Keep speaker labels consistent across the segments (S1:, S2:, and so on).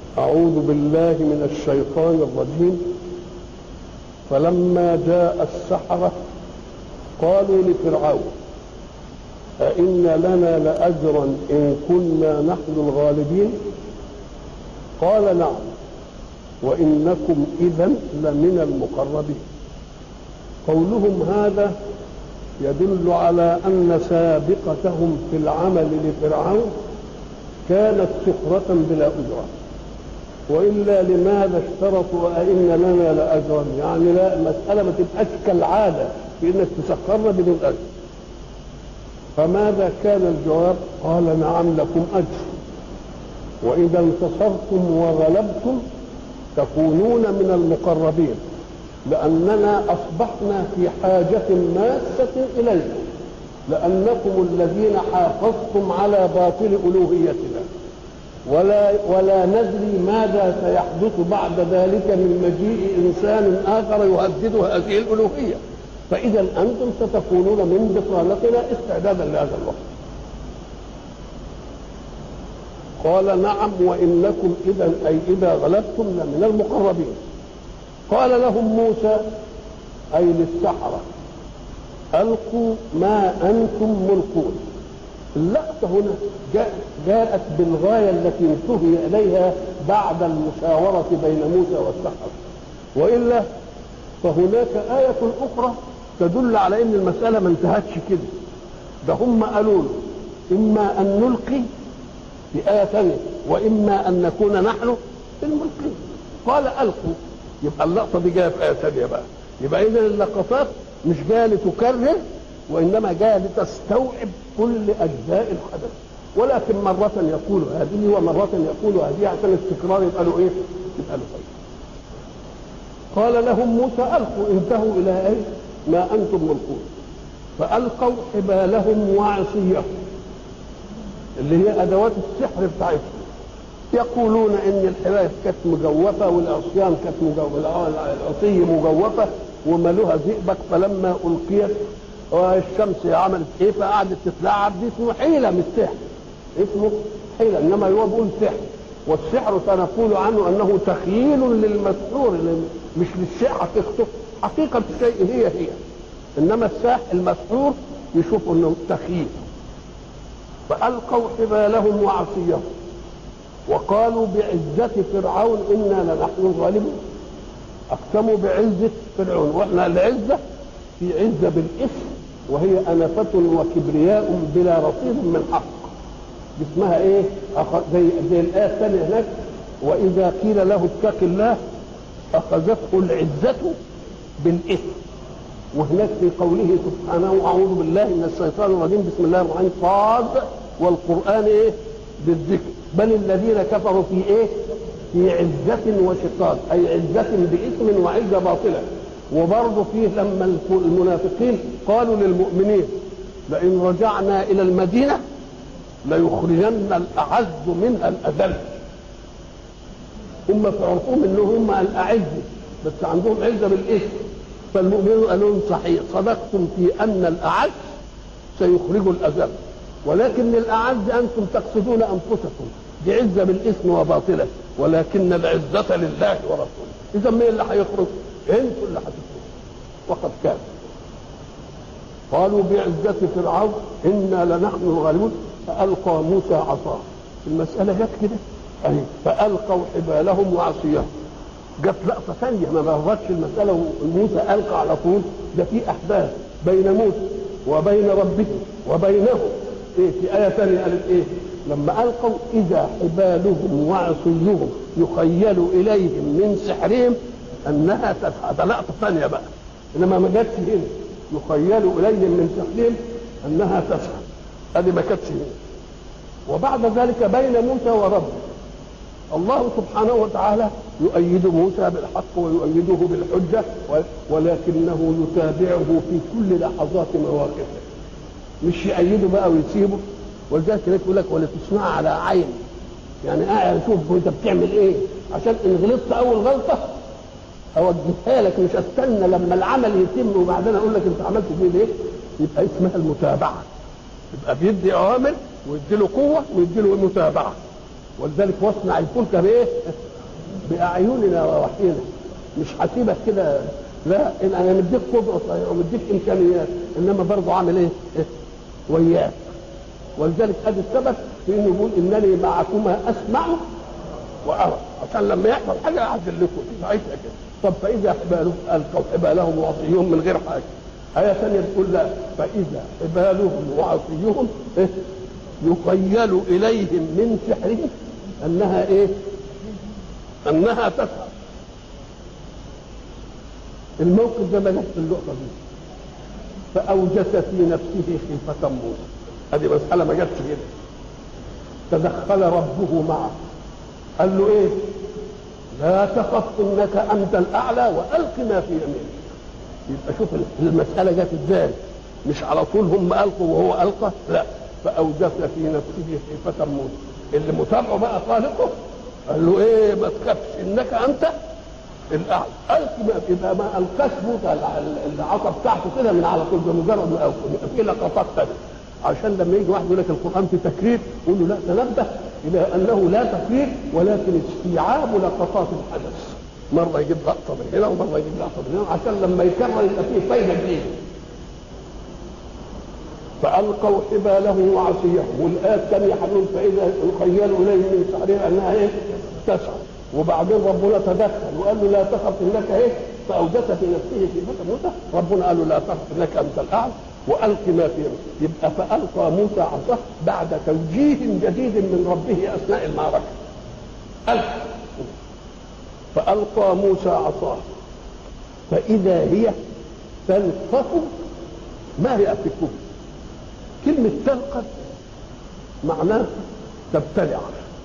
S1: أعوذ بالله من الشيطان الرجيم فلما جاء السحرة قالوا لفرعون أئن لنا لأجرا إن كنا نحن الغالبين قال نعم وإنكم إذا لمن المقربين قولهم هذا يدل على أن سابقتهم في العمل لفرعون كانت سخرة بلا أجرة وإلا لماذا اشترطوا أئن لنا لأجرا يعني لا المسألة ما تبقاش كالعادة في إنك تسخرنا بدون أجر فماذا كان الجواب قال نعم لكم أجر وإذا انتصرتم وغلبتم تكونون من المقربين لأننا أصبحنا في حاجة ماسة إليكم لأنكم الذين حافظتم على باطل ألوهيتنا ولا ولا ندري ماذا سيحدث بعد ذلك من مجيء إنسان آخر يهدد هذه الألوهية فإذا أنتم ستكونون من بطانتنا استعدادا لهذا الوقت قال نعم وإنكم إذا أي إذا غلبتم لمن المقربين قال لهم موسى أي للسحرة ألقوا ما أنتم ملقون اللقطة هنا جاءت بالغاية التي انتهي إليها بعد المشاورة بين موسى والسحرة وإلا فهناك آية أخرى تدل على أن المسألة ما انتهتش كده ده هم قالوا له إما أن نلقي في آية ثانية وإما أن نكون نحن الملقين قال ألقوا يبقى اللقطة دي جاية في آية ثانية بقى يبقى إذا اللقطات مش جاية لتكرر وإنما جاية لتستوعب كل أجزاء الحدث ولكن مرة يقول هذه ومرة يقول هذه عشان التكرار يبقى له إيه؟ يبقى له خير. قال لهم موسى ألقوا انتهوا إلى إيه؟ ما أنتم ملقون فألقوا حبالهم وعصيهم اللي هي أدوات السحر بتاعتهم يقولون ان الحبال كانت مجوفه والعصيان كانت مجوفه العصي مجوفه ومالوها زئبق فلما القيت والشمس عملت ايه فقعدت تتلعب دي اسمه حيله مش سحر اسمه حيله انما هو بيقول سحر والسحر سنقول عنه انه تخييل للمسحور مش للشيء حقيقته حقيقه الشيء هي هي انما الساحر المسحور يشوف انه تخييل فالقوا حبالهم وعصيهم وقالوا بعزة فرعون إنا لنحن الغالبون أقسموا بعزة فرعون وإحنا العزة في عزة بالاسم وهي أنفة وكبرياء بلا رصيد من حق اسمها إيه؟ زي زي الآية الثانية هناك وإذا قيل له اتق الله أخذته العزة بالإثم وهناك في قوله سبحانه أعوذ بالله من الشيطان الرجيم بسم الله الرحمن الرحيم صاد والقرآن إيه؟ بالذكر بل الذين كفروا في ايه في عزة وشقاق اي عزة باسم وعزة باطلة وبرضه فيه لما المنافقين قالوا للمؤمنين لئن رجعنا الى المدينة ليخرجن الاعز منها الاذل هم في عرفهم انهم هم الاعز بس عندهم عزة بالاسم فالمؤمنون قالوا لهم صحيح صدقتم في ان الاعز سيخرج الاذل ولكن الأعز أنتم تقصدون أنفسكم دي عزة بالاسم وباطلة ولكن العزة لله ورسوله إذا مين اللي هيخرج؟ أنتم اللي هتخرجوا وقد كان قالوا بعزة فرعون إنا لنحن الغالبون فألقى موسى عصاه المسألة جت كده أهي فألقوا حبالهم وعصيهم جت لقطة ثانية ما مرتش المسألة وموسى ألقى على طول ده في أحداث بين موسى وبين ربه وبينهم ايه في آية ثانية قالت ايه لما ألقوا إذا حبالهم وعصيهم يخيل إليهم من سحرهم أنها تسعى ده لقطة ثانية بقى إنما ما جاتش هنا يخيل إليهم من سحرهم أنها تسعى هذه ما كانتش هنا وبعد ذلك بين موسى وربه الله سبحانه وتعالى يؤيد موسى بالحق ويؤيده بالحجة ولكنه يتابعه في كل لحظات مواقفه مش يأيده بقى ويسيبه ولذلك يقول لك ولا تصنع على عين يعني قاعد اشوف انت بتعمل ايه عشان ان غلطت اول غلطه اوجهها لك مش استنى لما العمل يتم وبعدين اقول لك انت عملت فيه ليه يبقى اسمها المتابعه يبقى بيدي اوامر ويدي له قوه ويدي له متابعه ولذلك واصنع الفلك بايه؟ باعيننا ووحينا مش هسيبك كده لا إن انا مديك قدره صحيح ومديك امكانيات انما برضه عامل ايه؟ إيه؟ وياك ولذلك هذا السبب في انه يقول انني معكما اسمع وارى عشان لما يحصل حاجه اعدل لكم ساعتها كده طب فاذا حبالهم القوا حبالهم وعصيهم من غير حاجه آية ثانية تقول لا فإذا حبالهم وعصيهم إيه؟ يخيل إليهم من سحرهم أنها إيه؟ أنها تسعى الموقف ده ما جاش في اللقطة دي فأوجس في نفسه خيفة موسى هذه مسألة ما جاتش كده تدخل ربه معه قال له ايه لا تخف انك انت الاعلى والق ما في يمينك يبقى شوف المسألة جت ازاي مش على طول هم ألقوا وهو ألقى لا فأوجس في نفسه خيفة موسى اللي متابعه بقى خالقه قال له ايه ما تخافش انك انت الاعلى الق ما يبقى ما القاش موسى العصا بتاعته كده من على طول بمجرد ما القى في لقطات ثانيه عشان لما يجي واحد يقول لك القران في تكرير يقول له لا تنبه الى انه لا تكرير ولكن استيعاب لقطات الحدث مره يجيب لقطه من هنا ومره يجيب لقطه من هنا عشان لما يكرر يبقى فيه فايده جديده فالقوا حبالهم وعصيهم والايه الثانيه حنون فاذا يخيل اليه من سحرها انها ايه؟ تسعى وبعدين ربنا تدخل وقال له لا تخف انك ايه؟ فاوجس في نفسه في فتى موسى ربنا قال له لا تخف انك انت الاعلى والق ما في يبقى فالقى موسى عصاه بعد توجيه جديد من ربه اثناء المعركه القى فالقى موسى عصاه فاذا هي تلقف ما يأفكون كلمة تلقف معناه تبتلع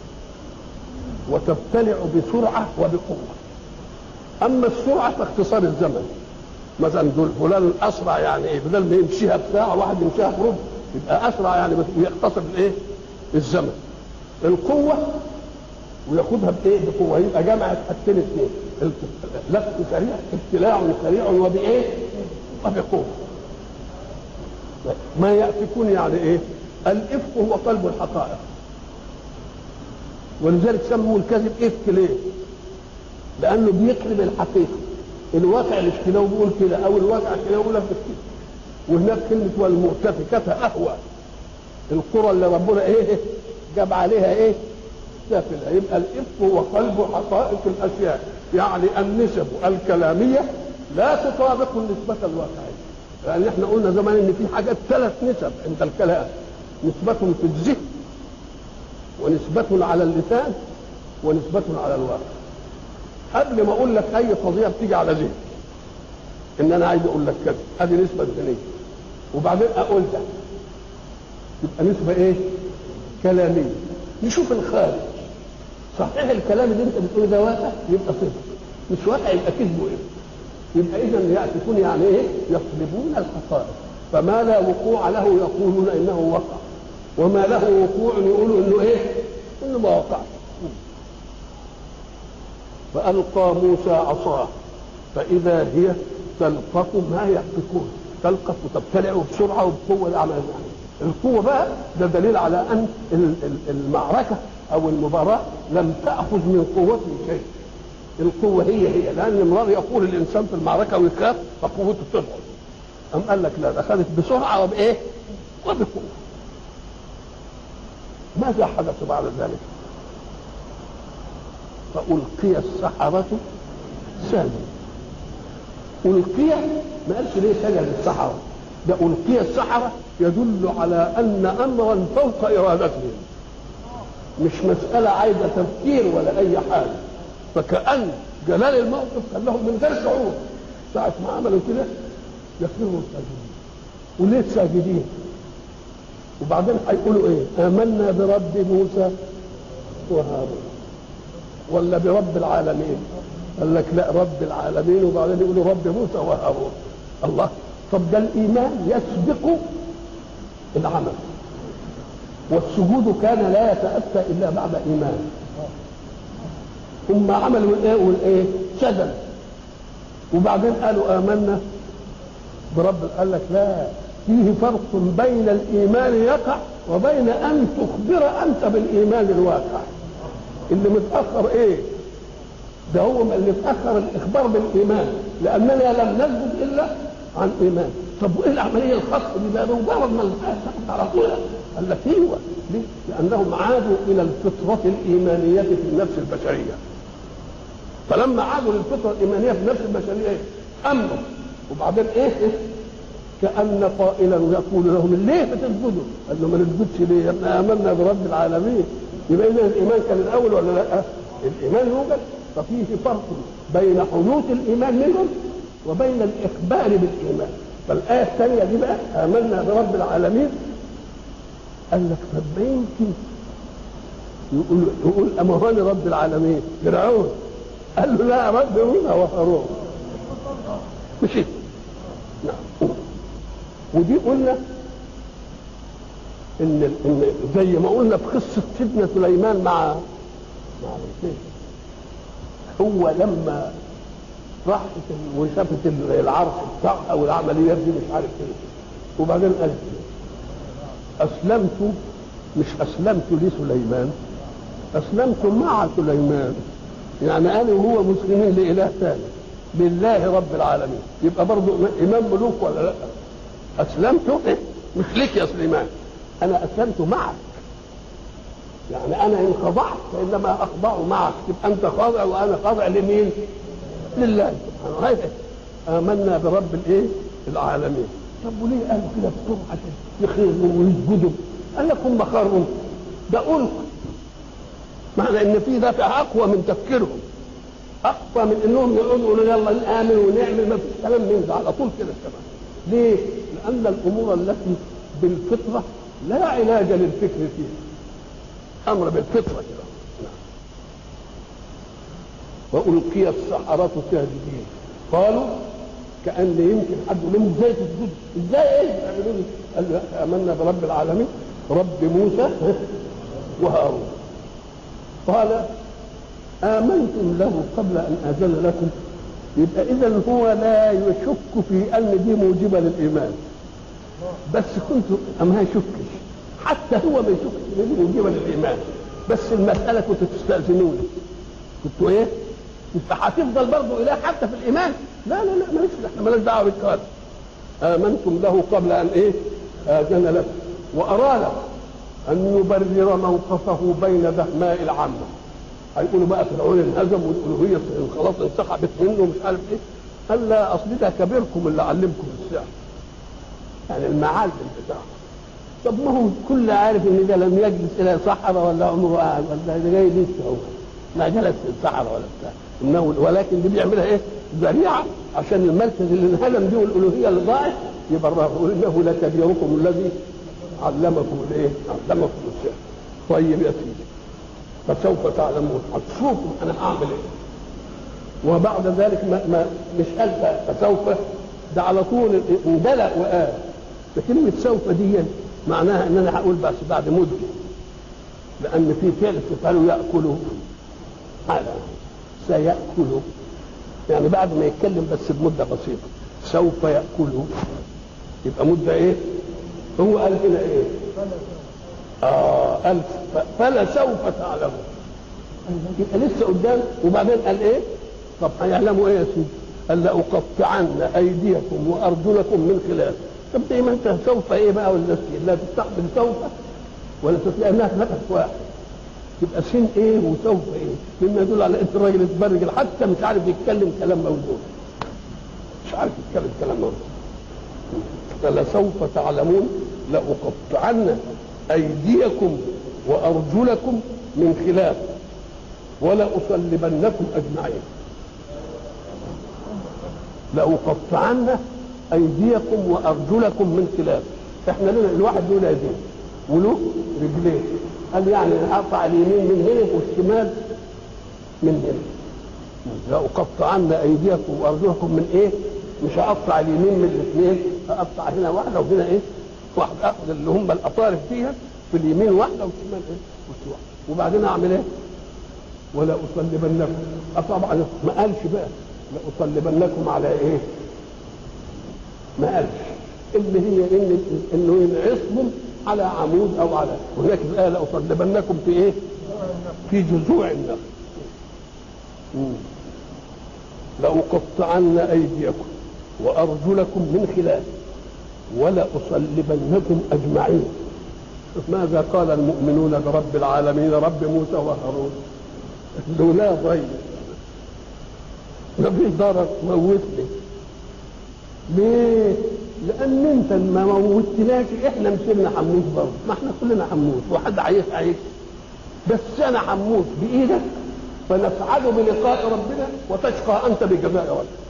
S1: وتبتلع بسرعة وبقوة أما السرعة فاختصار الزمن مثلا دول فلان أسرع يعني إيه بدل ما يمشيها بساعة واحد يمشيها بربع يبقى أسرع يعني يختصر الإيه الزمن القوة وياخدها بايه؟ بقوه يبقى جمعت حاجتين اثنين لف سريع ابتلاع سريع وبايه؟ وبقوه ما يأفكون يعني ايه؟ الافك هو قلب الحقائق ولذلك سموا الكذب افك ليه؟ لانه بيقلب الحقيقه الواقع مش كده وبيقول كده او الواقع كده وبيقول كده وهناك كلمه والمؤتفكه اهوى القرى اللي ربنا ايه جاب عليها ايه سافلة يبقى الإفك هو قلب حقائق الأشياء يعني النسب الكلامية لا تطابق النسبة الواقعية لأن احنا قلنا زمان إن في حاجات ثلاث نسب عند الكلام نسبة في الذهن ونسبة على اللسان ونسبة على الواقع قبل ما أقول لك أي قضية بتيجي على ذهن إن أنا عايز أقول لك كذا هذه نسبة ذهنية وبعدين أقول ده يبقى نسبة إيه؟ كلامية نشوف الخارج صحيح الكلام اللي انت بتقوله ده واقع يبقى صدق مش واقع يبقى كذب ايه يبقى اذا يأتكون يعني ايه يطلبون الحقائق فما لا وقوع له يقولون انه وقع وما له وقوع يقولوا انه ايه انه ما وقعش فألقى موسى عصاه فإذا هي تلقف ما يأفكون تلقف وتبتلع بسرعة وبقوة العمل يعني القوة بقى ده دليل على أن المعركة أو المباراة لم تأخذ من قوته شيء القوة هي هي لأن مرار يقول الإنسان في المعركة ويخاف فقوته تضعف أم قال لك لا ده أخذت بسرعة وبإيه؟ وبقوة ماذا حدث بعد ذلك؟ فألقي السحرة ساجدا ألقي ما قالش ليه سجد السحرة ده ألقي السحرة يدل على أن أمرا فوق إرادتهم مش مسألة عايزة تفكير ولا أي حاجة فكأن جلال الموقف كان لهم من غير شعور ساعة ما عملوا كده يخرجوا ساجدين وليه ساجدين وبعدين هيقولوا ايه آمنا برب موسى وهارون ولا برب العالمين قال لك لا رب العالمين وبعدين يقولوا رب موسى وهارون الله طب ده الايمان يسبق العمل والسجود كان لا يتاتى الا بعد ايمان ثم عملوا الايه والايه سجد وبعدين قالوا امنا برب قال لك لا فيه فرق بين الايمان يقع وبين ان تخبر انت بالايمان الواقع اللي متاخر ايه ده هو اللي متاخر الاخبار بالايمان لاننا لم نثبت الا عن ايمان طب وايه العمليه الخاصه دي بقى مجرد ما الحق على طول قال لك ايوه ليه؟ لانهم عادوا الى الفطره الايمانيه في النفس البشريه فلما عادوا للفطره الايمانيه في النفس البشريه ايه؟ امنوا وبعدين ايه؟ إيه؟ كان قائلا يقول لهم ليه بتسجدوا؟ قال له ما نسجدش ليه؟ احنا امنا برب العالمين يبقى اذا الايمان كان الاول ولا لا؟ الايمان يوجد ففيه فرق بين حدوث الايمان منهم وبين الاخبار بالايمان فالايه الثانيه دي بقى امنا برب العالمين قال لك طب ما يمكن يقول يقول امهاني رب العالمين فرعون قال له لا رب موسى وهارون مشي نعم ودي قلنا ان ان زي ما قلنا في قصه سيدنا سليمان مع مع الحسين هو لما راحت وشافت العرش بتاعها والعمليات دي مش عارف ايه وبعدين قال اسلمت مش اسلمت لسليمان اسلمت مع سليمان يعني انا وهو مسلمين لاله ثاني لله رب العالمين يبقى برضه امام ملوك ولا لا اسلمت إيه؟ مش ليك يا سليمان انا اسلمت معك يعني انا ان خضعت فانما اخضع معك تبقى انت خاضع وانا خاضع لمين لله سبحانه وتعالى امنا برب الايه العالمين طب وليه قالوا كده بسرعه عشان يخرجوا ويسجدوا قال لك هم خروا ده ألق معنى ان في دافع اقوى من تفكيرهم اقوى من انهم يقعدوا يقولوا يلا نامن ونعمل ما فيش كلام من ده على طول كده كمان ليه؟ لان الامور التي بالفطره لا علاج للفكر فيها امر بالفطره كده والقي السحرة ساجدين قالوا كان يمكن حد يقول لهم ازاي تسجد ازاي ايه يعملوا لي قال له امنا برب العالمين رب موسى وهارون قال امنتم له قبل ان اذن لكم يبقى اذا هو لا يشك في ان دي موجبه للايمان بس كنت ما يشكش حتى هو ما يشكش ان دي موجبه للايمان بس المساله كنتوا تستاذنوني كنتوا ايه؟ انت هتفضل برضه اله حتى في الايمان لا لا لا ماليش احنا مالناش دعوه بالكلام امنتم له قبل ان ايه؟ اذن لكم واراد ان يبرر موقفه بين دهماء العامه هيقولوا بقى فرعون انهزم والالوهيه خلاص انسحبت منه ومش عارف ايه قال لا اصل ده كبيركم اللي علمكم السحر يعني المعالم بتاعه طب ما هو كل عارف ان ده لم يجلس الى صحراء ولا عمره قاعد ولا ده جاي لسه هو ما جلس في الصحراء ولا بتاع انه ولكن دي بيعملها ايه؟ ذريعه عشان المركز اللي انهدم دي والالوهيه اللي ضاعت يبرره يقول انه لكبيركم الذي علمكم الايه؟ علمكم السحر طيب يا سيدي فسوف تعلمون هتشوفوا انا هعمل ايه وبعد ذلك ما, ما مش قال فسوف ده على طول اندلق وقال فكلمة سوف دي معناها ان انا هقول بس بعد مدة لان في فعل تفعله ياكله هذا سيأكله يعني بعد ما يتكلم بس بمدة بسيطة سوف يأكله يبقى مدة ايه؟ هو قال هنا ايه؟ اه قال فلا سوف تعلمون يبقى لسه قدام وبعدين قال ايه؟ طب هيعلموا ايه يا سيدي؟ قال لأقطعن أيديكم وأرجلكم من خلاف طب زي ما أنت سوف إيه بقى ولا لا تستقبل سوف ولا تلاقي إنها نفس واحد يبقى سين إيه وسوف إيه مما يدل على أنت الراجل اتبرجل حتى مش عارف يتكلم كلام موزون مش عارف يتكلم كلام موزون فلسوف تعلمون لأقطعن أيديكم وأرجلكم من خلاف ولا أصلبنكم أجمعين لأقطعن أيديكم وأرجلكم من خلاف إحنا لنا الواحد له يدين وله رجلين قال يعني أقطع اليمين من هنا والشمال من هنا لأقطعن أيديكم وأرجلكم من إيه؟ مش هقطع اليمين من الاثنين هقطع هنا واحدة وهنا إيه؟ واحدة أخذ اللي هم الأطارف فيها في اليمين واحدة والشمال إيه؟ واحدة وبعدين أعمل إيه؟ ولا أصلبنكم طبعا ما قالش بقى لأصلبنكم على ايه؟ ما قالش اللي هي ان انه ينعصهم على عمود او على هناك الايه لأصلبنكم في ايه؟ في جذوع النخل مم. لأقطعن أيديكم وأرجلكم من خلاف ولأصلبنكم أجمعين ماذا قال المؤمنون لرب العالمين رب موسى وهارون له لا ضيق ما فيش ضرر موتني ليه؟ لأن أنت ما موتناش إحنا مسيرنا حموت برضه ما إحنا كلنا حموت وحد عايش عايش بس أنا حموت بإيدك فنسعد بلقاء ربنا وتشقى أنت بجزاء ربك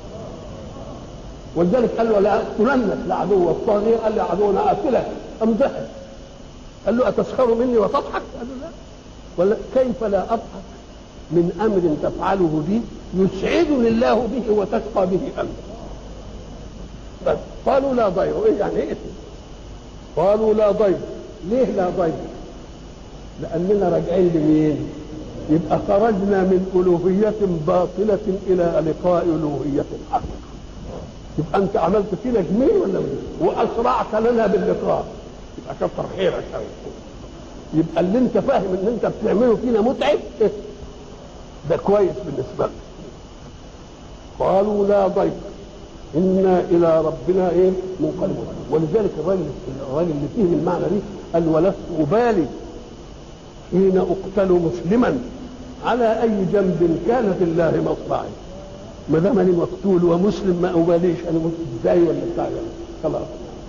S1: ولذلك قال له لا أقتلنك لعدو الطاغية قال لي عدونا أقتلك أم ضحك قال له أتسخر مني وتضحك قال له لا ولا كيف لا أضحك من أمر تفعله بي يسعدني الله به وتشقى به أنت بس قالوا لا ضير ايه يعني ايه قالوا لا ضير ليه لا ضير لاننا راجعين لمين يبقى خرجنا من الوهيه باطله الى لقاء الوهيه حق يبقى انت عملت فينا جميل ولا مين واسرعت لنا باللقاء يبقى كتر خيرك قوي يبقى اللي انت فاهم ان انت بتعمله فينا متعب إيه؟ ده كويس بالنسبه لك قالوا لا ضير انا الى ربنا ايه منقلبون ولذلك الراجل الراجل اللي فيه المعنى دي قال ولست ابالي حين اقتل مسلما على اي جنب كان في الله مصرعي ما دام انا مقتول ومسلم ما اباليش انا مت ازاي ولا بتاع خلاص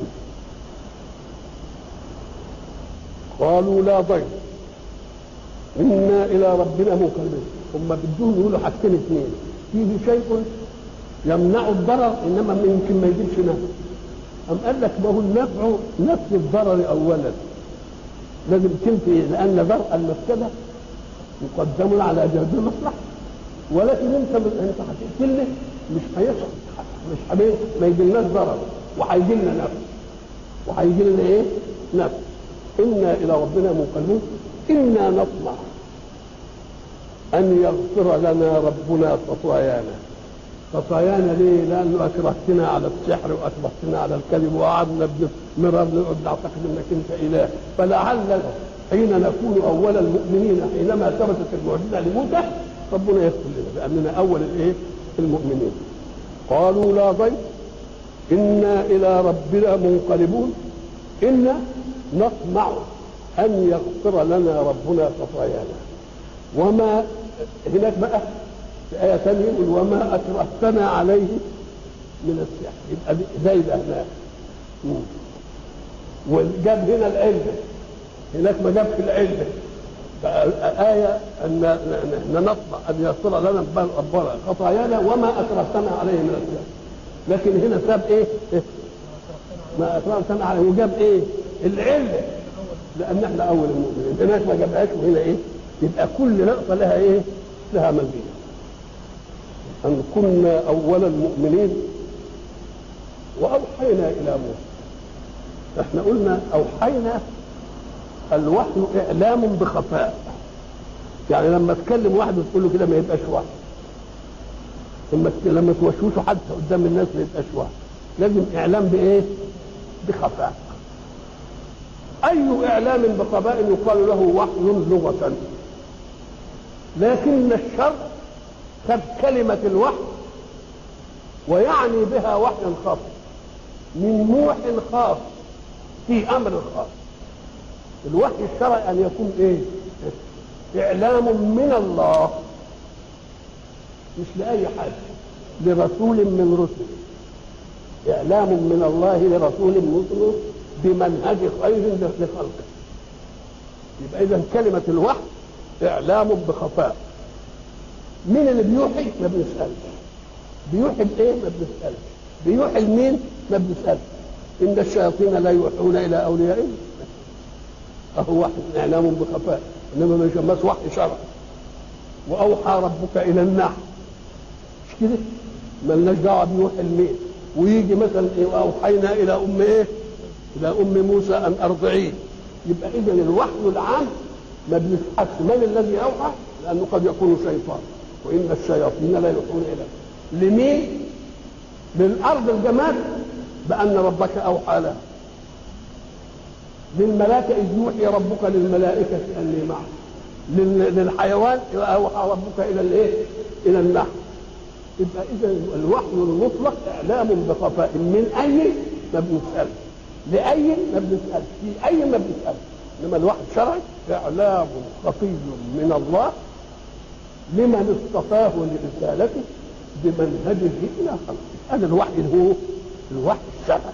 S1: قالوا لا ضير انا الى ربنا منقلبون هم بدهم يقولوا حاجتين اثنين فيه شيء يمنع الضرر انما يمكن ما يجيبش نفع أم قال لك ما هو النفع نفي الضرر اولا لازم تنفي لان درء المفسده مقدم على جلب المصلحه ولكن انت انت هتقتلني مش هيحصل مش حبيب ما يجيلناش ضرر وهيجي لنا نفع وهيجي لنا ايه؟ نفع انا الى ربنا منقلبون انا نطمع ان يغفر لنا ربنا خطايانا خطايانا ليه؟ لانه اكرهتنا على السحر واكرهتنا على الكذب وقعدنا مرار نقعد نعتقد انك انت اله فلعل حين نكون اول المؤمنين حينما ثبتت المعجزه لموسى ربنا يغفر لنا لاننا اول الايه؟ المؤمنين قالوا لا ضير انا الى ربنا منقلبون انا نطمع ان يغفر لنا ربنا خطايانا وما هناك بقى في آية ثانية يقول وما أكرهتنا عليه من السحر يبقى زي ده هناك وجاب هنا العلة هناك ما جابش العلة آية أن نطمع أن يغفر لنا ربنا خطايانا وما أكرهتنا عليه من السحر لكن هنا ساب إيه؟ ما أكرهتنا عليه وجاب إيه؟ العلة لأن احنا أول المؤمنين هناك ما جابهاش وهنا إيه؟ يبقى كل نقطة لها إيه؟ لها مزية أن كنا أول المؤمنين وأوحينا إلى موسى احنا قلنا أوحينا الوحي إعلام بخفاء يعني لما تكلم واحد وتقول له كده ما يبقاش وحي لما لما توشوشه حد قدام الناس ما يبقاش وحي لازم إعلام بإيه؟ بخفاء أي إعلام بخفاء يقال له وحي لغة لكن الشر خد كلمة الوحي ويعني بها وحي خاص من نوح خاص في أمر خاص الوحي الشرعي أن يكون إيه؟ إعلام من الله مش لأي حد لرسول من رسل إعلام من الله لرسول مسلم بمنهج خير لخلقه يبقى إذا كلمة الوحي إعلام بخفاء مين اللي بيوحي ما بنسألش بيوحي بإيه ما بنسألش بيوحي لمين ما بنسألش إن الشياطين لا يوحون إلى أوليائهم أهو وحي إعلام بخفاء إنما ما يسمىش وحي شرعي وأوحى ربك إلى النحل مش كده مالناش دعوة بيوحي لمين ويجي مثلا إيه وأوحينا إلى أم إيه إلى أم موسى أن أرضعيه يبقى إذا الوحي العام ما بنسحبش من الذي أوحى لأنه قد يكون شيطان وإن الشياطين لا يوحون إليه لمين؟ للأرض الجماد بأن ربك أوحى لها للملائكة إذ يوحي ربك للملائكة أني معك لل- للحيوان اوحى ربك الى الايه؟ الى النحل يبقى اذا الوحي المطلق اعلام بخفاء من اي ما بنسالش لاي ما بنسالش في اي ما بنسالش انما الوحي الشرعي اعلام خفي من الله لمن اصطفاه لرسالته بمنهجه الى خلقه هذا الوحي اللي هو الوحي الشرعي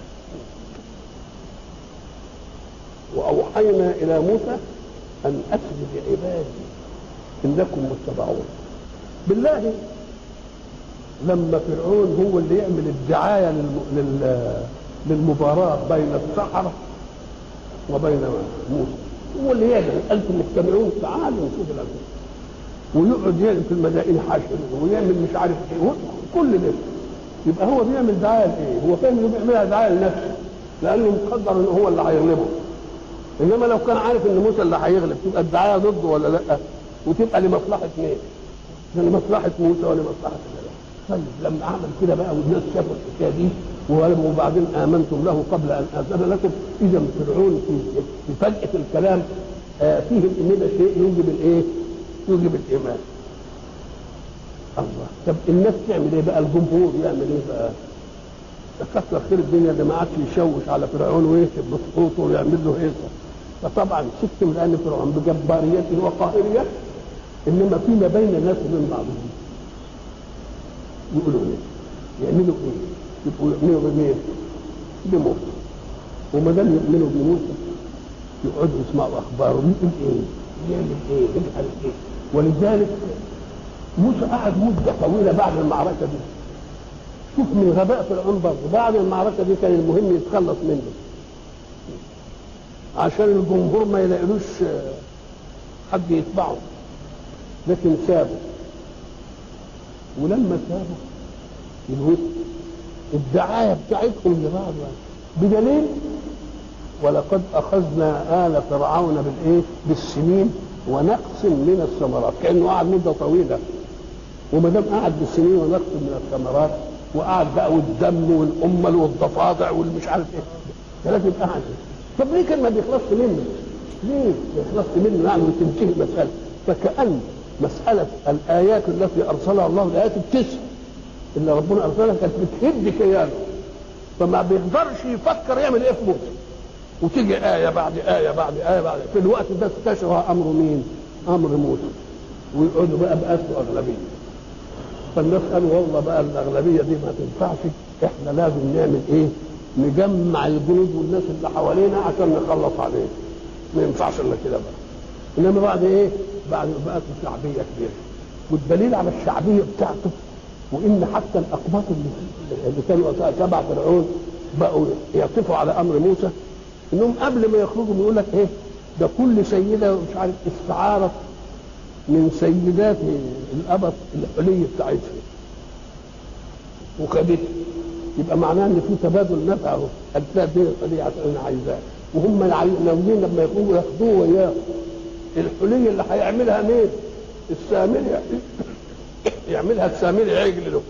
S1: واوحينا الى موسى ان اسر بعبادي انكم متبعون بالله لما فرعون هو اللي يعمل الدعايه للم... لل... للمباراه بين السحره وبين موسى هو اللي يعمل انتم مجتمعون تعالوا نشوف الامر ويقعد يعمل في المدائن حاشر ويعمل مش عارف ايه كل ده يبقى هو بيعمل دعايه لايه؟ هو فاهم انه بيعملها دعايه لنفسه لانه مقدر ان هو اللي هيغلبه انما لو كان عارف ان موسى اللي هيغلب تبقى الدعايه ضده ولا لا؟ وتبقى لمصلحه مين؟ لمصلحه موسى ولمصلحه الله طيب لما عمل كده بقى والناس شافوا الحكايه دي وبعدين امنتم له قبل ان اذن لكم اذا فرعون في في فجاه الكلام آه فيه ان ده شيء يوجب الايه؟ يوجب الايمان. الله طب الناس تعمل ايه بقى؟ الجمهور يعمل ايه بقى؟ كثر خير الدنيا ده ما عادش يشوش على فرعون ويكتب بسقوطه ويعمل له هيصه فطبعا سكتم لان فرعون بجباريته وقاهريته انما فيما بين الناس وبين بعضهم يقولوا ايه؟ يعملوا ايه؟ يبقوا يؤمنوا بمين؟ بموسى وما دام يؤمنوا بموسى يقعدوا يسمعوا اخباره ويقول ايه؟ يعمل ايه؟ يفعل ايه؟ ولذلك موسى قعد مده طويله بعد المعركه دي شوف من غباء فرعون برضه بعد المعركه دي كان المهم يتخلص منه عشان الجمهور ما يلاقيلوش حد يتبعه لكن سابه ولما سابه الوقت الدعايه بتاعتهم لبعض بدليل ولقد اخذنا ال فرعون بالايه؟ بالسنين ونقص من الثمرات كانه قعد مده طويله وما دام قعد بالسنين ونقص من الثمرات وقعد بقى والدم والامل والضفادع والمش عارف ايه ثلاثة قعد طب ليه كان ما بيخلصش منه؟ ليه ما يخلصش منه يعني وتنتهي المسألة فكأن مسألة الآيات التي أرسلها الله الآيات التسع اللي ربنا أرسلها كانت بتهد كيانه فما بيقدرش يفكر يعمل إيه في موسى وتيجي آية بعد آية بعد آية بعد في الوقت ده استشرى أمر مين؟ أمر موسى ويقعدوا بقى بأسوا أغلبية فالناس قالوا والله بقى الاغلبيه دي ما تنفعش احنا لازم نعمل ايه؟ نجمع الجنود والناس اللي حوالينا عشان نخلص عليه. ما ينفعش الا كده بقى. انما بعد ايه؟ بعد ما بقت شعبيه كبيره. والدليل على الشعبيه بتاعته وان حتى الاقباط اللي, اللي كانوا تبع فرعون بقوا يعطفوا على امر موسى انهم قبل ما يخرجوا بيقول لك ايه؟ ده كل سيده مش عارف استعارت من سيدات الابط الحلي بتاعتها وخدتها يبقى معناه ان في تبادل نفع اهو هتلاقي دي الحلي عشان انا عايزاه وهم ناويين لما يخرجوا ياخدوه وياه الحلي اللي هيعملها مين؟ السامري يعملها السامري عجل له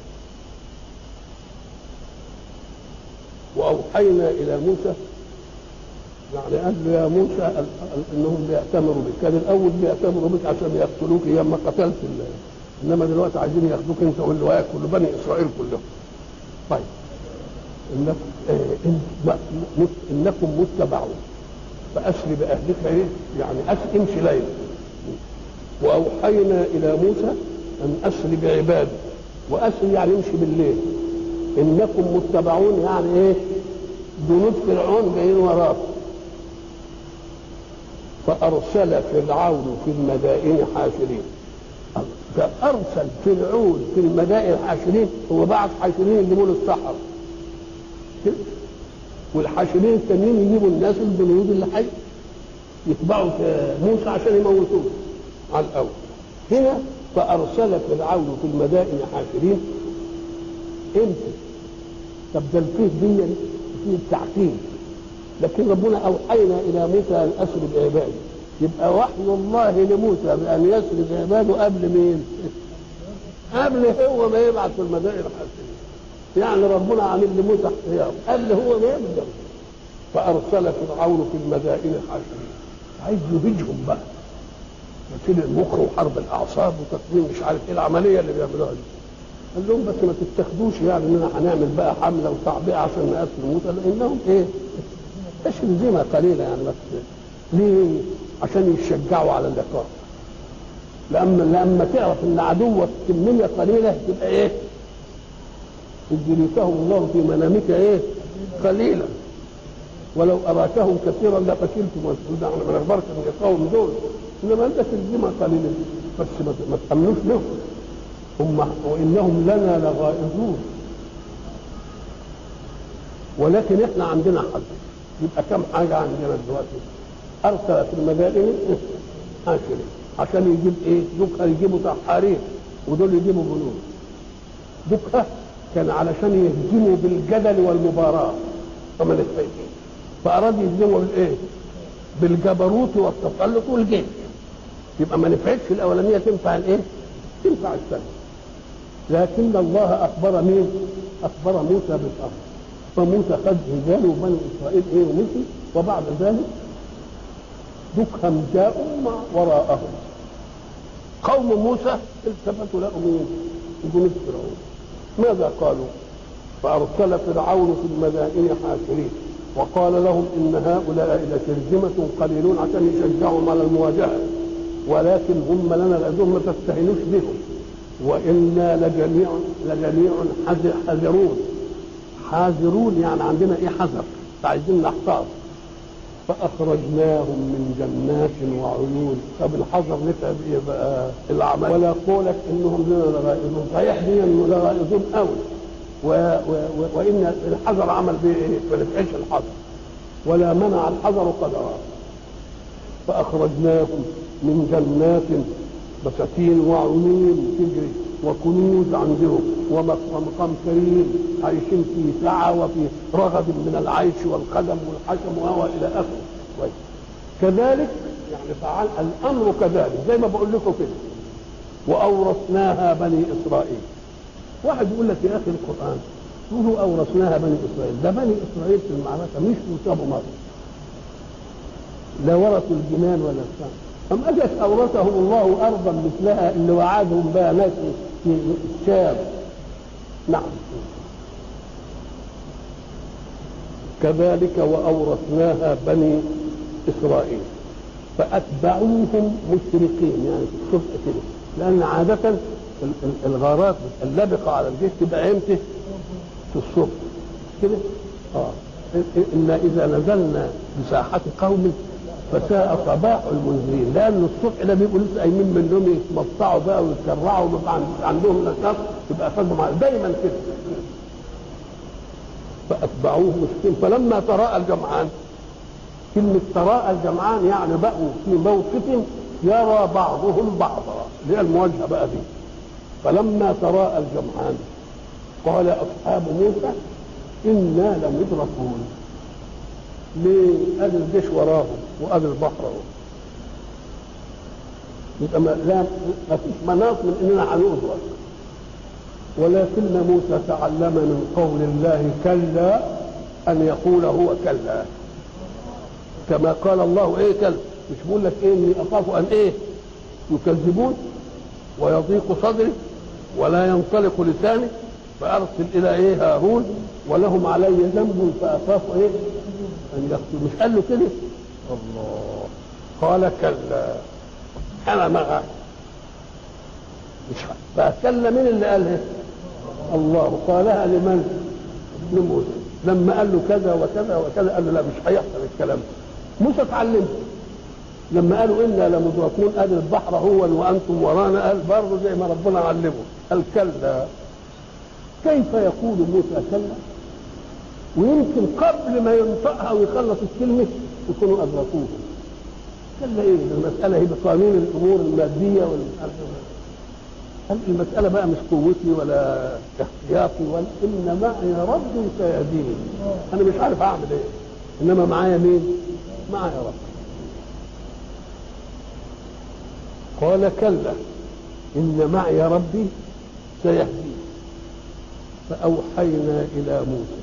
S1: واوحينا الى موسى يعني قال له يا موسى انهم بيأتمروا بك كان الاول بيأتمروا بك عشان يقتلوك ايام ما قتلت انما دلوقتي عايزين ياخدوك انت واللي وياك كل بني اسرائيل كلهم طيب انكم إن انكم متبعون فاسر باهلك ايه يعني أس امشي ليلا واوحينا الى موسى ان اسر بعبادي واسر يعني امشي بالليل انكم متبعون يعني ايه جنود فرعون جايين وراكم فأرسل فرعون في المدائن حاشرين فأرسل فرعون في المدائن حاشرين هو بعث حاشرين يجيبوا له السحر والحاشرين التانيين يجيبوا الناس الجنود اللي حي يتبعوا موسى عشان يموتوه على الأول هنا فأرسل فرعون في المدائن حاشرين امتى؟ طب ده الفيه دي فيه التعقيد لكن ربنا اوحينا الى موسى ان اسر بعبادي يبقى وحي الله لموسى بان يسر بعباده قبل مين؟ قبل هو ما يبعث في المدائن الحاسرين يعني ربنا عامل لموسى احتياط قبل هو ما يبدا فارسل فرعون في المدائن حاشرين عايز يهجهم بقى غسيل المخ وحرب الاعصاب وتكوين مش عارف ايه العمليه اللي بيعملوها دي قال لهم بس ما تتخدوش يعني اننا هنعمل بقى حمله وتعبئه عشان نقتل الموتى لانهم ايه؟ تشرذمه قليله يعني بس ليه؟ عشان يشجعوا على اللقاء لما لما تعرف ان عدوك كميه قليله تبقى ايه؟ إذ يريكهم الله في منامك ايه؟ قليلا ولو اراكهم كثيرا لفشلتم وانتم احنا ما نقدرش نلقاهم دول انما انت تلزمها قليلا بس ما ما تامنوش لهم هم وانهم لنا لغائظون ولكن احنا عندنا حل يبقى كم حاجه عندنا دلوقتي ارسل في المدائن عاشرين عشان يجيب ايه؟ دكها يجيبوا سحارين ودول يجيبوا جنود دكها كان علشان يهزموا بالجدل والمباراه فما نفعش فاراد يهزموا بالايه؟ بالجبروت والتسلط والجيش يبقى ما نفعتش الاولانيه تنفع الايه؟ تنفع الثانيه لكن الله اخبر مين؟ اخبر موسى بالامر فموسى خد رجال وبني اسرائيل ايه ومشي وبعد ذلك دكهم جاءوا مع وراءهم قوم موسى التفتوا لقوا مين؟ جنود فرعون ماذا قالوا؟ فارسل فرعون في المدائن حاشرين وقال لهم ان هؤلاء لشرذمة قليلون عشان يشجعهم على المواجهة ولكن هم لنا الأذون ما تستهينوش بهم وإنا لجميع لجميع حذر حذرون حاذرون يعني عندنا إيه حذر عايزين نحتاط فأخرجناهم من جنات وعيون طب الحذر نتعب إيه بقى العمل ولا قولك إنهم لنا لغائزون صحيح دي إنه لغائزون قوي و... و... و... وإن الحذر عمل به إيه ما نفعش الحذر ولا منع الحذر قدرا فأخرجناهم من جنات بساتين وعيون تجري وكنوز عندهم ومقام كريم عايشين في سعة وفي رغد من العيش والخدم والحشم وهو إلى آخره طيب. كذلك يعني فعل الأمر كذلك زي ما بقول لكم كده وأورثناها بني إسرائيل واحد يقول لك يا أخي القرآن قولوا أورثناها بني إسرائيل ده بني إسرائيل في المعركة مش مصابوا مرة لا ورثوا الجنان ولا السماء أم أجت أورثهم الله أرضا مثلها اللي وعدهم بها ناس في الشام نعم كذلك وأورثناها بني إسرائيل فأتبعوهم مشرقين يعني في الصبح كده لأن عادة الغارات اللبقة على الجيش تبقى امتى؟ في الصبح كده؟ اه إنا إذا نزلنا بساحة قوم فساء صباح المنذرين لان الصبح ده بيبقوا لسه قايمين من النوم يتمطعوا بقى ويتسرعوا ويبقى عندهم نشاط يبقى فجوا دايما كده فاتبعوه مسكين فلما تراءى الجمعان كلمة تراءى الجمعان يعني بقوا في موقف يرى بعضهم بعضا اللي هي المواجهة بقى دي فلما تراءى الجمعان قال أصحاب موسى إنا لمدركون ليه؟ ادي الجيش وراهم وادي البحر اهو يبقى ما لا ما فيش مناص من اننا هنؤذى ولكن موسى تعلم من قول الله كلا ان يقول هو كلا كما قال الله ايه كلا مش بقول لك ايه اني اخاف ان ايه يكذبون ويضيق صدري ولا ينطلق لساني فارسل الى ايه هارون ولهم علي ذنب فاخاف ايه ان يقتل مش قال له كده الله قال كلا انا معك مش فكلا مين اللي قالها الله قالها لمن لموسى لما قال له كذا وكذا وكذا قال له لا مش هيحصل الكلام موسى اتعلم لما قالوا انا لمدركون ادي البحر هو وانتم ورانا قال برضه زي ما ربنا علمه قال كلا كيف يقول موسى كلا ويمكن قبل ما ينطقها ويخلص الكلمة يكونوا أدركوه كلا إيه المسألة هي بقانون الأمور المادية هل المسألة بقى مش قوتي ولا احتياطي ولا إن معي ربي سيهديني أنا مش عارف أعمل إيه إنما معايا مين؟ معايا رب قال كلا إن معي ربي سيهديني فأوحينا إلى موسى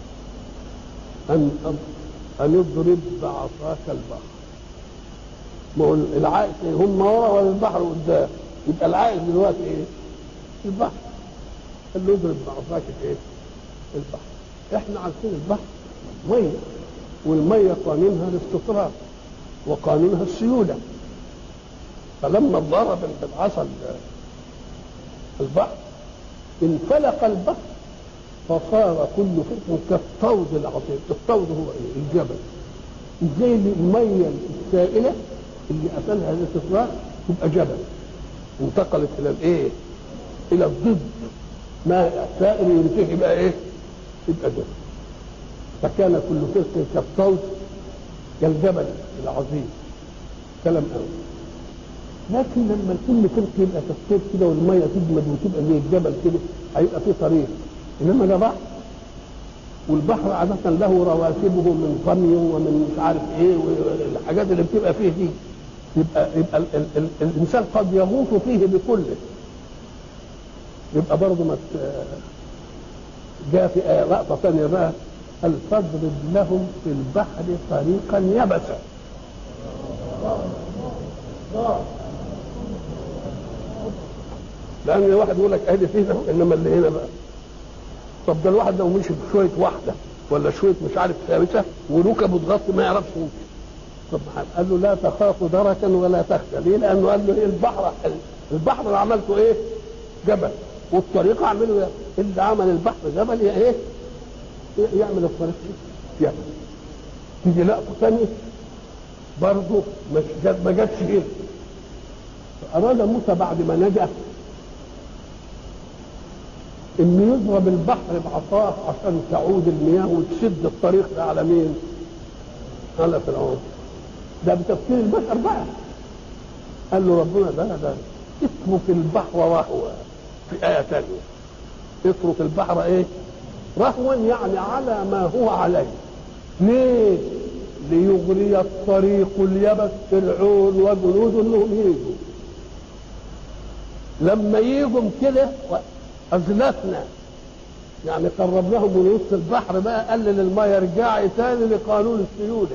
S1: أن أن اضرب بعصاك البحر ما هو العائق إيه؟ هم ورا ولا البحر قدام يبقى العائق دلوقتي ايه؟ البحر قال له اضرب بعصاك ايه؟ البحر احنا عارفين البحر ميه والميه قانونها الاستطراد وقانونها السيوله فلما ضرب بالعصا البحر انفلق البحر فصار كل فرق كالطود العظيم الطود هو ايه الجبل ازاي الميه السائله اللي اثرها الاستطراد تبقى جبل انتقلت الى الايه الى الضد ماء سائل ينتهي بقى ايه يبقى جبل فكان كل فرق كالطود كالجبل العظيم كلام قوي لكن لما كل فرق يبقى كالطود كده والميه تجمد وتبقى زي الجبل كده هيبقى في طريق انما ده بحر والبحر عادة له رواسبه من رمي ومن مش عارف ايه والحاجات اللي بتبقى فيه دي يبقى يبقى ال ال ال الانسان قد يغوص فيه بكله يبقى برضه ما جاء في آية لقطة ثانية بقى قال فاضرب لهم في البحر طريقا يبسا لأن الواحد يقول لك أهدي فينا إنما اللي هنا بقى طب ده الواحد لو مشي بشوية واحدة ولا شوية مش عارف ثابتة وركبه اتغطي ما يعرفش يمشي طب قال له لا تخاف دركا ولا تخشى ليه؟ لأنه قال له إيه البحر البحر اللي عملته إيه؟ جبل والطريق اعمله إيه؟ اللي عمل البحر جبل يا إيه؟ يعمل الطريق جبل تيجي لقطة ثانية برضه ما جاتش هنا أراد موسى بعد ما نجا إنه يضرب البحر بعصاه عشان تعود المياه وتسد الطريق ده على مين؟ على فرعون ده بتفكير البشر بقى قال له ربنا ده ده اترك البحر رهوا في آية ثانية اترك البحر ايه؟ رهوا يعني على ما هو عليه ليه؟ ليغري الطريق اليبس فرعون وجنوده انهم يجوا لما يجوا كده ازلفنا يعني قربناهم من وسط البحر بقى قلل الميه ارجعي تاني لقانون السيوله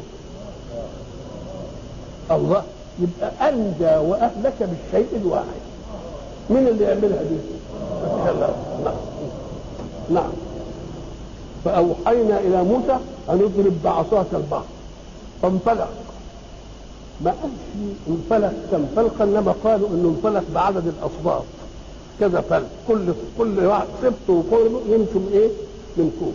S1: الله يبقى انجى واهلك بالشيء الواحد مين اللي يعملها دي؟ نعم نعم فاوحينا الى موسى ان اضرب بعصاك البحر فانفلق ما قالش انفلق كانفلق انما قالوا انه انفلق بعدد الاصباط كذا فلق كل كل واحد سبت وقرب يمشوا من ايه؟ من فوق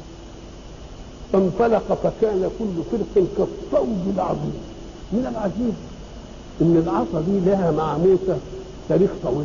S1: فانفلق فكان كل فرق كالطود العظيم من العجيب ان العصا دي لها مع موسى تاريخ طويل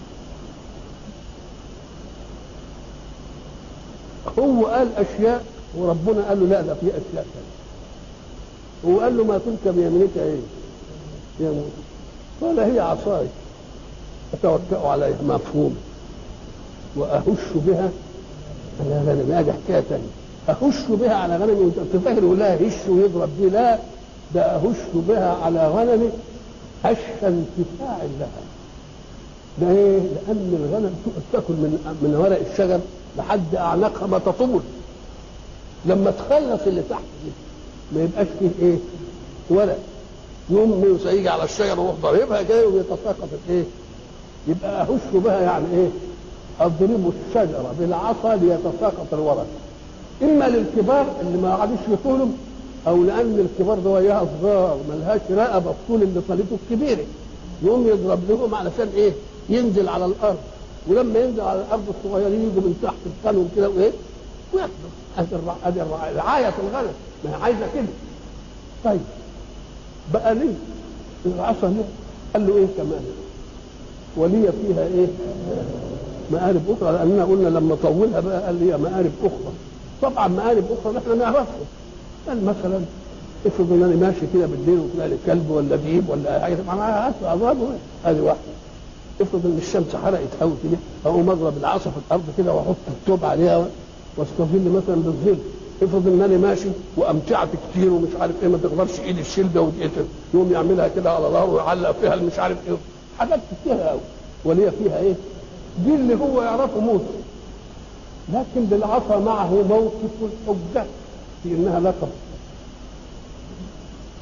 S1: هو قال اشياء وربنا قال له لا ده في اشياء ثانيه هو قال له ما تلك بيمينك ايه يا موسى قال هي عصاي اتوكا عليها مفهوم واهش بها على غنمي هذه حكايه ثانيه اهش بها على غنمي وانت فاكر يقول لها هش ويضرب دي لا ده اهش بها على غنمي هش انتفاع لها ده ايه؟ لان الغنم تاكل من من ورق الشجر لحد اعناقها ما تطول لما تخلص اللي تحت دي ما يبقاش فيه ايه؟ ورق يوم موسى يجي على الشجره ويروح ضاربها كده ويتساقط الايه؟ يبقى اهش بها يعني ايه؟ اضرب الشجره بالعصا ليتساقط الورق اما للكبار اللي ما قعدوش يطولهم او لان الكبار ده وياها صغار ملهاش رقبه الطول اللي طالته الكبيره يقوم يضرب لهم علشان ايه؟ ينزل على الارض ولما ينزل على الارض الصغيرين يجوا من تحت القانون كده وايه؟ وياخدوا ادي ادي رعايه الغنم ما هي عايزه كده طيب بقى ليه؟ العصا ليه؟ قال له ايه كمان؟ ولي فيها ايه؟ مآرب أخرى لأننا قلنا لما طولها بقى قال لي مآرب أخرى طبعا مآرب أخرى نحن نعرفها قال مثلا افرض ان انا ماشي كده بالليل وطلع لي كلب ولا ديب ولا حاجه طبعا عذابه هذه واحده افرض ان الشمس حرقت قوي كده اقوم اضرب العصا في الارض كده واحط التوب عليها واستظل مثلا بالظل افرض ان انا ماشي وامتعت كتير ومش عارف ايه ما تقدرش ايدي تشيل ده وتقتل يقوم يعملها كده على ظهره ويعلق فيها مش عارف ايه حاجات كتير قوي وليه فيها ايه؟ دي اللي هو يعرفه موسى لكن بالعصا معه موقف الحجه في انها لقب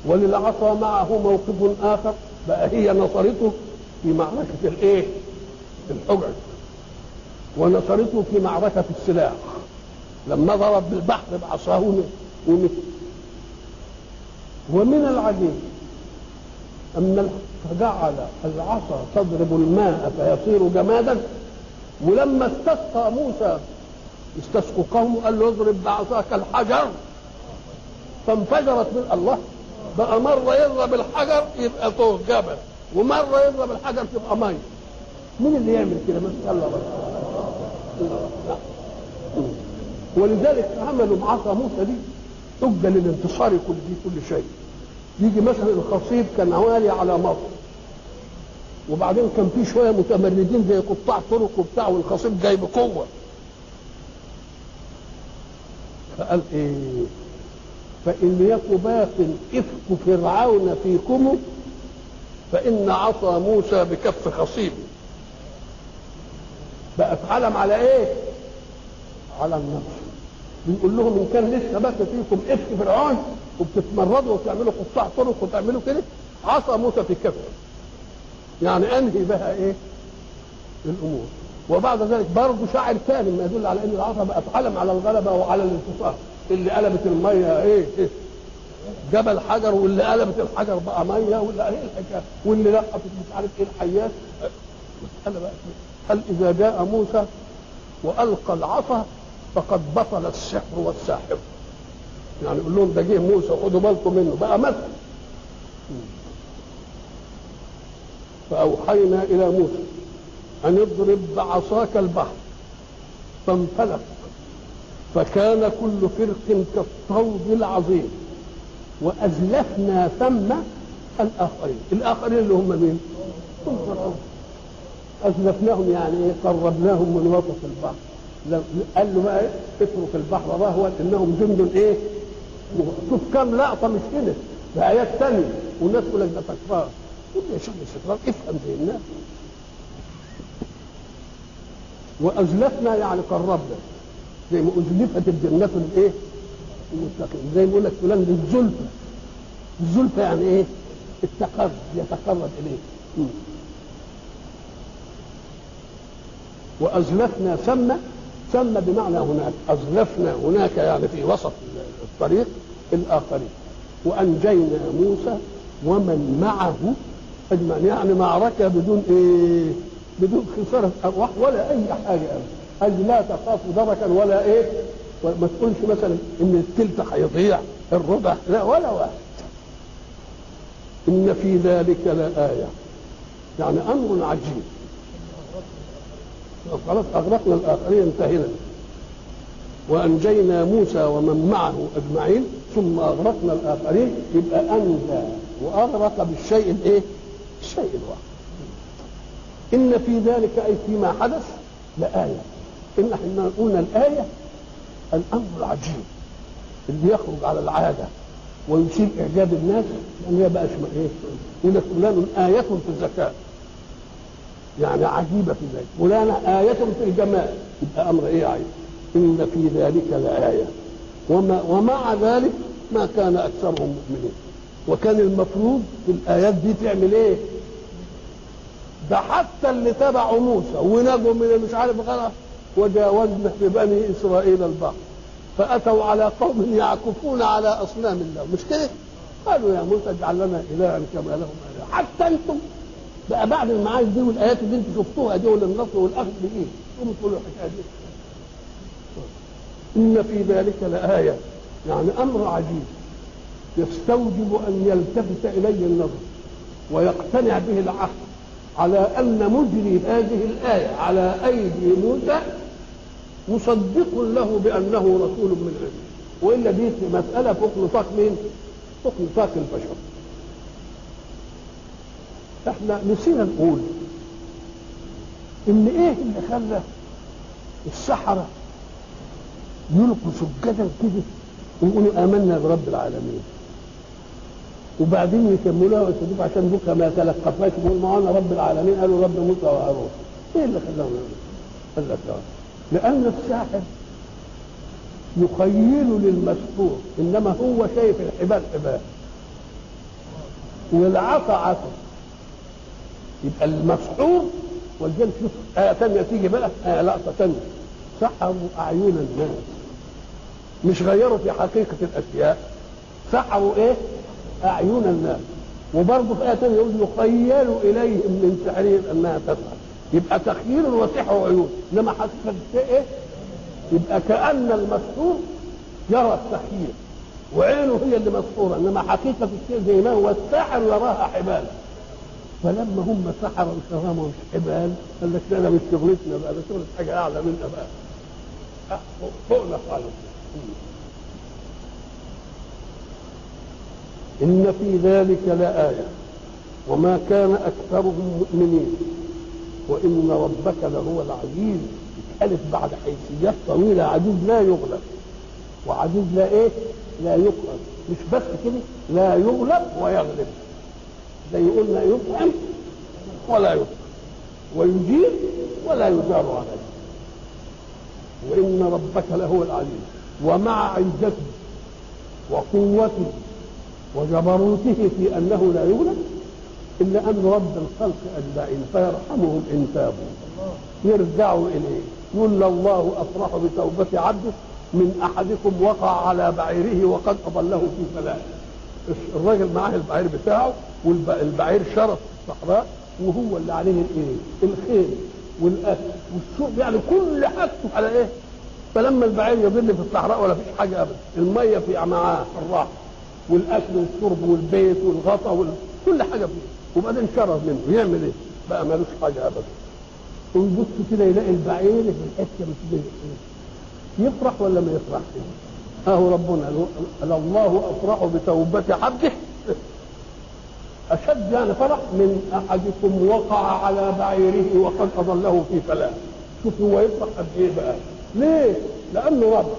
S1: وللعصا معه موقف اخر بقى هي نصرته في معركه الايه؟ الحجج ونصرته في معركه السلاح لما ضرب بالبحر بعصاه ومت ومن العجيب أن فجعل العصا تضرب الماء فيصير جمادا ولما استسقى موسى استسقوا قومه قال له اضرب بعصاك الحجر فانفجرت من الله بقى مرة يضرب الحجر يبقى طول جبل ومرة يضرب الحجر تبقى مية مين اللي يعمل كده بس الله بس ولذلك عملوا بعصا موسى دي حجة للانتصار كل دي كل شيء يجي مثلا الخصيب كان عالي على مصر وبعدين كان في شويه متمردين زي قطاع طرق وبتاع والخصيب جاي بقوه فقال ايه فان يك باق افك فرعون فيكم فان عصا موسى بكف خصيب بقت علم على ايه على النصر بيقول لهم ان كان لسه بس فيكم افك فرعون وبتتمردوا وتعملوا قطاع طرق وتعملوا كده عصا موسى في كفه يعني انهي بها ايه الامور وبعد ذلك برضه شاعر ثاني ما يدل على ان العصا بقت علم على الغلبه وعلى الانتصار اللي قلبت الميه ايه, إيه؟ جبل حجر واللي قلبت الحجر بقى ميه واللي ايه الحكايه واللي لقطت مش عارف ايه الحيات مساله بقى هل اذا جاء موسى والقى العصا فقد بطل السحر والساحر يعني يقول لهم ده جه موسى خدوا بالكم منه بقى مثل فأوحينا إلى موسى أن اضرب بعصاك البحر فانفلق فكان كل فرق كالطود العظيم وأزلفنا ثم الآخرين الآخرين اللي هم مين؟ هم فرعون أزلفناهم يعني إيه؟ قربناهم من وسط البحر قال له بقى اترك البحر رهوا انهم جند ايه؟ شوف كم لقطه مش كده ده ايات ثانيه والناس تقول لك ده تكرار قول يا شيخ استقرار افهم زي الناس وازلفنا يعني قربنا زي ما ازلفت الجنات الايه؟ المتقين زي ما يقول لك فلان للزلفى الزلفى يعني ايه؟ التقرب يتقرب اليه وازلفنا ثم ثم بمعنى هناك أزلفنا هناك يعني في وسط الطريق الآخرين وأنجينا موسى ومن معه أجمعين يعني معركة بدون إيه بدون خسارة أرواح ولا أي حاجة أبدا أي لا تخافوا دركا ولا إيه ما تقولش مثلا إن التلت هيضيع الربع لا ولا واحد إن في ذلك لآية يعني أمر عجيب خلاص اغرقنا الاخرين انتهينا وانجينا موسى ومن معه اجمعين ثم اغرقنا الاخرين يبقى انجى واغرق بالشيء الايه؟ الشيء الواحد ان في ذلك اي فيما حدث لايه ان احنا قلنا الايه الامر العجيب اللي يخرج على العاده ويثير اعجاب الناس لان هي بقى اسمها ايه؟ يقول لك فلان ايه في الزكاه يعني عجيبه في ذلك فلانة آية في الجمال يبقى أمر إيه عجيب إن في ذلك لآية وما ومع ذلك ما كان أكثرهم مؤمنين وكان المفروض في الآيات دي تعمل إيه؟ ده حتى اللي تبعوا موسى ونجوا من مش عارف غرق وجاوزنا ببني إسرائيل البحر فأتوا على قوم يعكفون على أصنام الله مش كده؟ قالوا يا موسى اجعل لنا إلها كما لهم إله حتى أنتم بقى بعد المعارك دي والايات اللي انتم شفتوها دي والنصر والاخذ بايه؟ قوموا تقولوا الحكايه دي. ان في ذلك لايه يعني امر عجيب يستوجب ان يلتفت اليه النظر ويقتنع به العقل على ان مجري هذه الايه على ايدي موسى مصدق له بانه رسول من عنده والا دي مساله فوق نطاق مين؟ فوق نطاق البشر. احنا نسينا نقول ان ايه اللي خلى السحرة يلقوا سجدا كده ويقولوا امنا برب العالمين وبعدين يكملوها ويسجدوا عشان بكره ما تلقفناش يقول ما انا رب العالمين قالوا رب موسى وهارون ايه اللي خلاهم قال لك لان الساحر يخيل للمسحور انما هو شايف الحبال حبال والعصا عصا يبقى المسحور والجن شوف آية تانية تيجي بقى آية لقطة تانية سحروا أعين الناس مش غيروا في حقيقة الأشياء سحروا إيه؟ أعين الناس وبرضه في آية تانية يقول يخيل إليهم من سحرهم أنها تسحر يبقى تخييل وسحر عيون إنما حقيقة الشيء إيه؟ يبقى كأن المسحور يرى التخييل وعينه هي اللي مسحورة إنما حقيقة الشيء زي ما هو الساحر يراها حبال فلما هم سحروا وشرموا مش حبال قال لك لا مش شغلتنا بقى ده شغلة حاجة أعلى منا بقى فوقنا خالص إن في ذلك لآية وما كان أكثرهم مؤمنين وإن ربك لهو العزيز اتقالت بعد حيثيات طويلة عزيز لا يغلب وعزيز لا إيه؟ لا يقهر مش بس كده لا يغلب ويغلب زي قلنا يطعم ولا يطعم ويجير ولا يجار عليه وإن ربك لهو العزيز ومع عزته وقوته وجبروته في أنه لا يغلب إلا أن رب الخلق أجمعين فيرحمهم إن تابوا يرجعوا إليه يقول الله أفرح بتوبة عبده من أحدكم وقع على بعيره وقد أضله في فلاح الراجل معاه البعير بتاعه والبعير شرف في الصحراء وهو اللي عليه الايه؟ الخيل والاكل والشرب يعني كل حاجته على ايه؟ فلما البعير يضل في الصحراء ولا فيش حاجه ابدا الميه في معاه في الراحه والاكل والشرب والبيت والغطا وال... كل حاجه فيه وبعدين شرف منه يعمل ايه؟ بقى ملوش حاجه ابدا ويبص كده يلاقي البعير في الحته مش يفرح ولا ما يفرحش؟ اهو ربنا الله افرح بتوبه عبده اشد يعني فرح من احدكم وقع على بعيره وقد اضله في فلاح شوف هو يفرح قد ايه بقى ليه لانه رب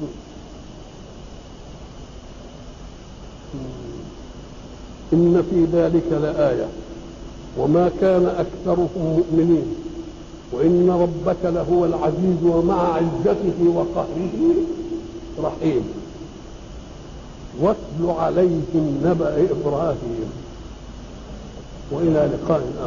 S1: ان في ذلك لايه وما كان اكثرهم مؤمنين وان ربك لهو العزيز ومع عزته وقهره رحيم واتل عليهم نبأ إبراهيم وإلى لقاء آخر